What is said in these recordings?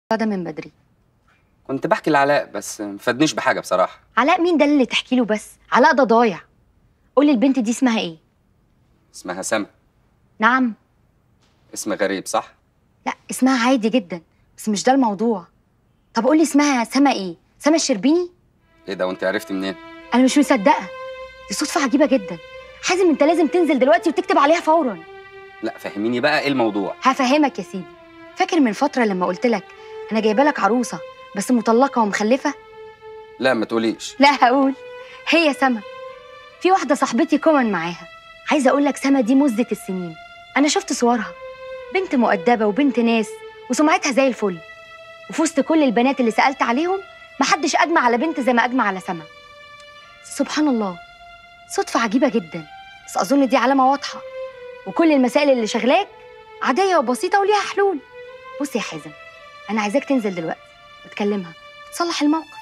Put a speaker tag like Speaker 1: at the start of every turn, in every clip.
Speaker 1: ده من بدري
Speaker 2: كنت بحكي لعلاء بس مفادنيش بحاجه بصراحه
Speaker 1: علاء مين ده اللي تحكي له بس علاء ده ضايع قولي البنت دي اسمها ايه
Speaker 2: اسمها سما
Speaker 1: نعم
Speaker 2: اسم غريب صح
Speaker 1: لا اسمها عادي جدا بس مش ده الموضوع طب قولي اسمها سما ايه سما الشربيني
Speaker 2: ايه ده وانت عرفت منين
Speaker 1: انا مش مصدقه دي صدفه عجيبه جدا حازم انت لازم تنزل دلوقتي وتكتب عليها فورا
Speaker 2: لا فهميني بقى ايه الموضوع
Speaker 1: هفهمك يا سيدي فاكر من فتره لما قلت لك انا جايبه لك عروسه بس مطلقه ومخلفه
Speaker 2: لا ما تقوليش
Speaker 1: لا هقول هي سما في واحده صاحبتي كومن معاها عايزه اقول لك سما دي مزه السنين انا شفت صورها بنت مؤدبه وبنت ناس وسمعتها زي الفل وفي وسط كل البنات اللي سالت عليهم محدش اجمع على بنت زي ما اجمع على سما سبحان الله صدفه عجيبه جدا بس اظن دي علامه واضحه وكل المسائل اللي شغلاك عاديه وبسيطه وليها حلول بص يا حازم انا عايزاك تنزل دلوقتي وتكلمها وتصلح الموقف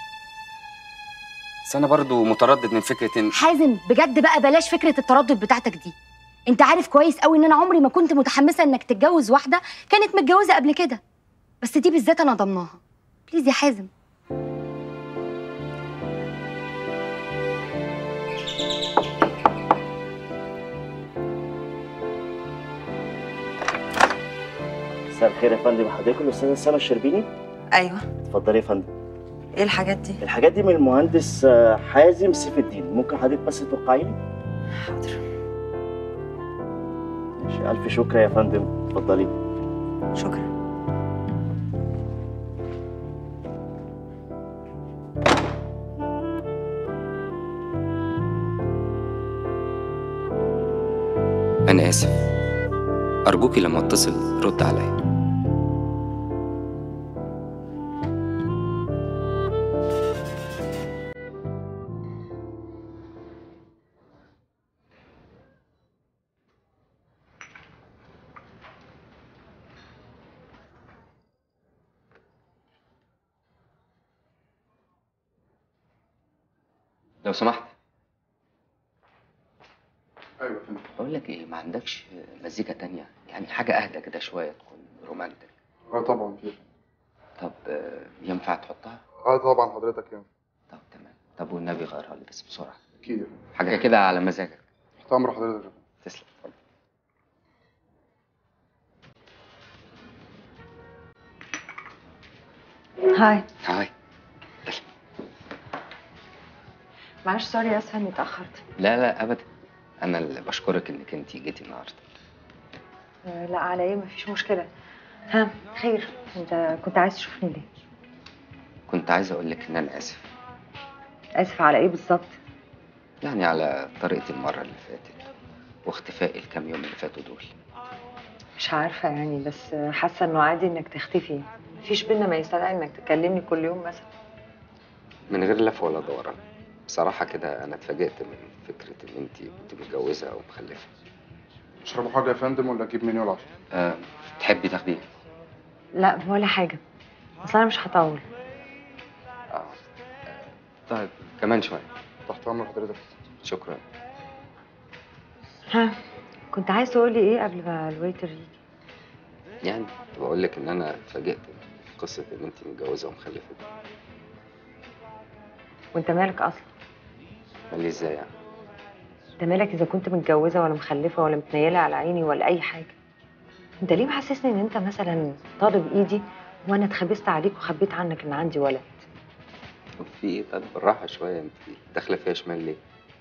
Speaker 2: بس انا برضو متردد من فكره ان
Speaker 1: حازم بجد بقى بلاش فكره التردد بتاعتك دي انت عارف كويس قوي ان انا عمري ما كنت متحمسه انك تتجوز واحده كانت متجوزه قبل كده بس دي بالذات انا ضمناها بليز يا حازم
Speaker 3: مساء الخير يا فندم حضرتك الاستاذه سما الشربيني
Speaker 4: ايوه
Speaker 3: اتفضلي يا فندم
Speaker 4: ايه الحاجات دي
Speaker 3: الحاجات دي من المهندس آه، حازم سيف الدين ممكن حضرتك بس توقعي لي
Speaker 4: حاضر
Speaker 3: ماشي الف شكر يا فندم اتفضلي
Speaker 4: شكرا
Speaker 2: انا اسف ارجوكي لما اتصل رد عليا لو سمحت
Speaker 5: ايوه يا فندم
Speaker 2: بقول لك ايه ما عندكش مزيكا تانية يعني حاجة اهدى كده شوية تكون رومانتك
Speaker 5: اه طبعا في
Speaker 2: طب آه، ينفع تحطها
Speaker 5: اه طبعا حضرتك ينفع
Speaker 2: طب تمام طب والنبي غيرها لي بس بسرعة
Speaker 5: اكيد يا فندم
Speaker 2: حاجة كده على مزاجك
Speaker 5: تحت امر حضرتك يا فندم
Speaker 2: تسلم اتفضل.
Speaker 4: هاي
Speaker 2: هاي
Speaker 4: معلش سوري اسفه اني اتاخرت
Speaker 2: لا لا ابدا انا اللي بشكرك انك انت جيتي النهارده
Speaker 4: آه، لا على ايه مفيش مشكله ها خير انت كنت عايز تشوفني ليه
Speaker 2: كنت عايز اقول لك ان انا اسف
Speaker 4: اسف على ايه بالظبط
Speaker 2: يعني على طريقتي المره اللي فاتت واختفائي الكام يوم اللي فاتوا دول
Speaker 4: مش عارفه يعني بس آه، حاسه انه عادي انك تختفي مفيش بينا ما يستدعي انك تكلمني كل يوم مثلا
Speaker 2: من غير لف ولا دوران بصراحه كده انا اتفاجئت من فكره ان انت كنت متجوزه او مخلفه
Speaker 5: تشربوا حاجه يا فندم ولا اجيب منيو العشاء
Speaker 2: أه تحبي تاخديه
Speaker 4: لا ولا حاجه اصل انا مش هطول
Speaker 2: اه طيب كمان شويه
Speaker 5: تحت امر حضرتك
Speaker 2: شكرا
Speaker 4: ها كنت عايز تقولي ايه قبل ما الويتر يجي
Speaker 2: يعني بقول لك ان انا اتفاجئت في قصه ان انت متجوزه ومخلفه دي.
Speaker 4: وانت مالك اصلا
Speaker 2: قال لي ازاي يعني
Speaker 4: انت مالك اذا كنت متجوزه ولا مخلفه ولا متنيله على عيني ولا اي حاجه انت ليه محسسني ان انت مثلا طالب ايدي وانا اتخبست عليك وخبيت عنك ان عندي ولد
Speaker 2: طب في ايه طب بالراحه شويه انت داخله فيها شمال ليه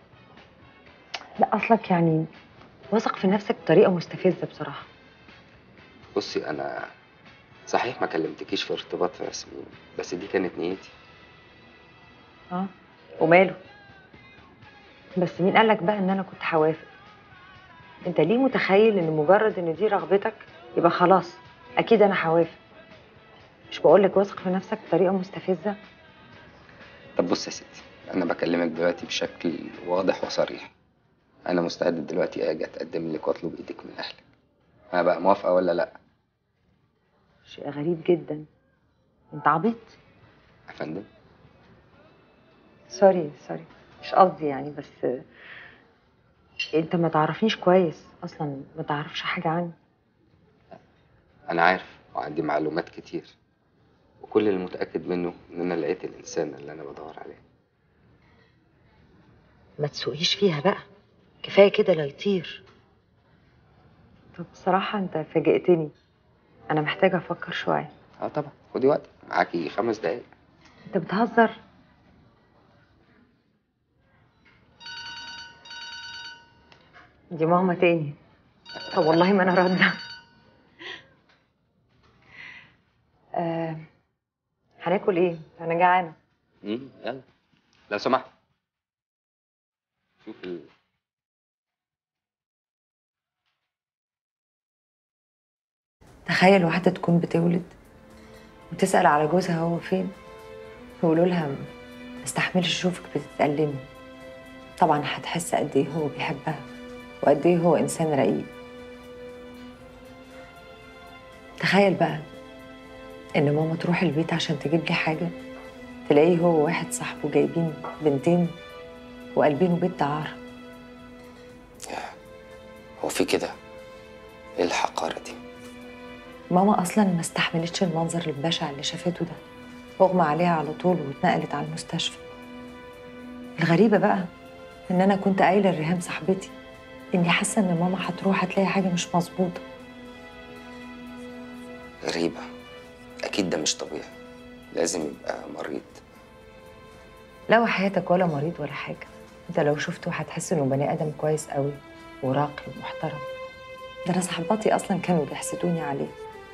Speaker 4: لا اصلك يعني واثق في نفسك بطريقه مستفزه بصراحه
Speaker 2: بصي انا صحيح ما كلمتكيش في ارتباط رسمي بس دي كانت نيتي
Speaker 4: اه وماله بس مين قالك بقى ان انا كنت هوافق انت ليه متخيل ان مجرد ان دي رغبتك يبقى خلاص اكيد انا هوافق مش بقولك واثق في نفسك بطريقه مستفزه
Speaker 2: طب بص يا ستي انا بكلمك دلوقتي بشكل واضح وصريح انا مستعد دلوقتي اجي اتقدم لك واطلب ايدك من اهلك انا بقى موافقه ولا لا
Speaker 4: شيء غريب جدا انت عبيط
Speaker 2: يا فندم
Speaker 4: سوري سوري مش قصدي يعني بس انت ما تعرفنيش كويس اصلا ما تعرفش حاجه عني
Speaker 2: انا عارف وعندي معلومات كتير وكل اللي متأكد منه إن أنا لقيت الإنسان اللي أنا بدور عليه
Speaker 4: ما تسوقيش فيها بقى كفايه كده لا يطير طب بصراحه انت فاجئتني انا محتاجه افكر شويه
Speaker 2: اه طبعا خدي وقت معاكي خمس دقايق
Speaker 4: انت بتهزر دي ماما تاني طب والله ما انا راده آه هناكل ايه انا جعانه
Speaker 2: امم يلا لو سمحت شوف ال...
Speaker 4: تخيل واحده تكون بتولد وتسال على جوزها هو فين ويقولوا لها ما استحملش اشوفك بتتألمي طبعا هتحس قد ايه هو بيحبها وقد ايه هو انسان رقيق تخيل بقى ان ماما تروح البيت عشان تجيب لي حاجه تلاقيه هو وواحد صاحبه جايبين بنتين وقلبينه بيت دعاره
Speaker 2: هو في كده ايه الحقارة دي
Speaker 4: ماما اصلا ما استحملتش المنظر البشع اللي شافته ده اغمى عليها على طول واتنقلت على المستشفى الغريبه بقى ان انا كنت قايله لريهام صاحبتي اني حاسه ان ماما هتروح هتلاقي حاجه مش مظبوطه
Speaker 2: غريبة أكيد ده مش طبيعي لازم يبقى مريض
Speaker 4: لا حياتك ولا مريض ولا حاجه انت لو شفته هتحس انه بني ادم كويس قوي وراقي ومحترم ده انا صحباتي اصلا كانوا بيحسدوني عليه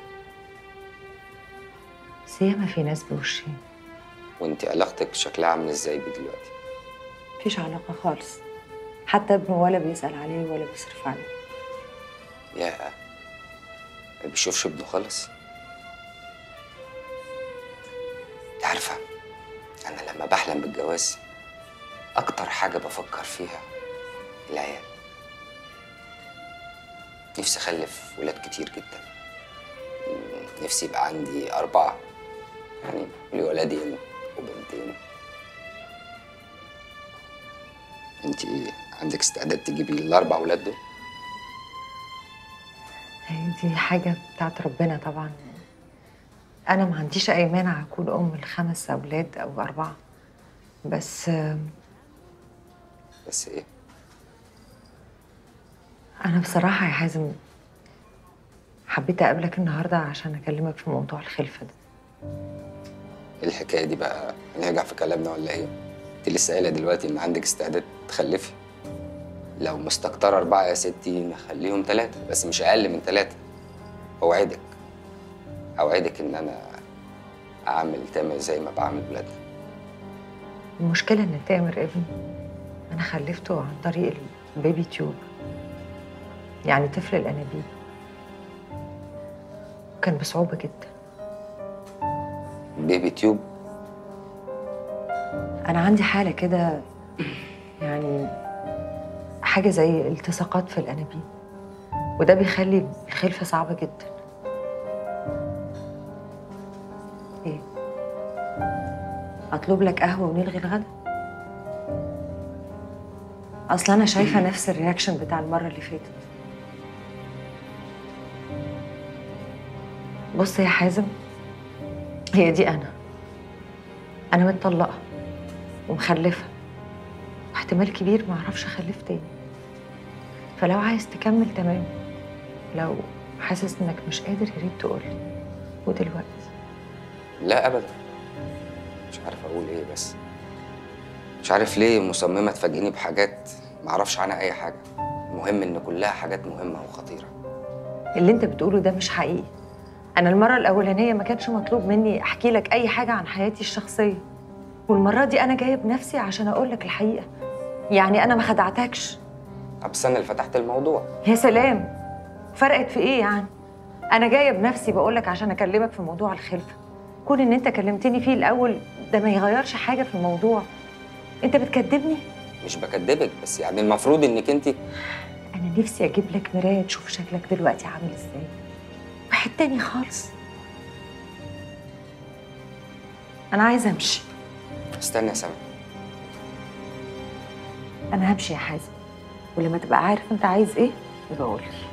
Speaker 4: بس ياما في ناس بوشين
Speaker 2: وانت علاقتك شكلها عامل ازاي بيه دلوقتي
Speaker 4: مفيش علاقه خالص حتى ابنه ولا بيسال عليه ولا بيصرف عليه
Speaker 2: يا ما بيشوفش ابنه خالص انت عارفة أنا لما بحلم بالجواز أكتر حاجة بفكر فيها العيال نفسي أخلف ولاد كتير جدا م- نفسي يبقى عندي أربعة يعني لي ولدين وبنتين انت عندك استعداد تجيبي الأربع ولاد دول؟
Speaker 4: هي دي حاجة بتاعت ربنا طبعا أنا ما عنديش أي مانع أكون أم لخمس أولاد أو أربعة بس آه،
Speaker 2: بس إيه؟
Speaker 4: أنا بصراحة يا حازم حبيت أقابلك النهاردة عشان أكلمك في موضوع الخلفة ده
Speaker 2: إيه الحكاية دي بقى نرجع في كلامنا ولا ايه؟ انت لسه قايلة دلوقتي ان عندك استعداد تخلفي لو مستكترة أربعة يا ستي نخليهم ثلاثة بس مش أقل من ثلاثة أوعدك أوعدك إن أنا أعمل تامر زي ما بعمل ولادنا
Speaker 4: المشكلة إن تامر ابني أنا خلفته عن طريق البيبي تيوب يعني طفل الأنابيب كان بصعوبة جدا
Speaker 2: بيبي تيوب
Speaker 4: أنا عندي حالة كده يعني حاجة زي التصاقات في الأنابيب وده بيخلي الخلفة صعبة جدا إيه؟ أطلب لك قهوة ونلغي الغدا؟ أصل أنا شايفة نفس الرياكشن بتاع المرة اللي فاتت بص يا حازم هي دي أنا أنا متطلقة ومخلفة واحتمال كبير ما اعرفش اخلف تاني فلو عايز تكمل تمام لو حاسس انك مش قادر يا ريت تقولي ودلوقتي
Speaker 2: لا أبدا مش عارف أقول إيه بس مش عارف ليه مصممة تفاجئني بحاجات معرفش عنها أي حاجة المهم إن كلها حاجات مهمة وخطيرة
Speaker 4: اللي انت بتقوله ده مش حقيقي انا المره الاولانيه ما كانش مطلوب مني احكي لك اي حاجه عن حياتي الشخصيه والمره دي انا جايه بنفسي عشان اقول لك الحقيقه يعني انا ما خدعتكش
Speaker 2: طب بس أنا اللي فتحت الموضوع
Speaker 4: يا سلام فرقت في ايه يعني انا جايه بنفسي بقول لك عشان اكلمك في موضوع الخلفه كون ان انت كلمتني فيه الاول ده ما يغيرش حاجه في الموضوع انت بتكذبني
Speaker 2: مش بكدبك بس يعني المفروض إنك أنت
Speaker 4: انا نفسي اجيب لك مرايه تشوف شكلك دلوقتي عامل ازاي واحد تاني خالص انا عايزه امشي
Speaker 2: استنى يا سما
Speaker 4: انا همشي يا حازم ولما تبقى عارف انت عايز ايه يبقى قول لي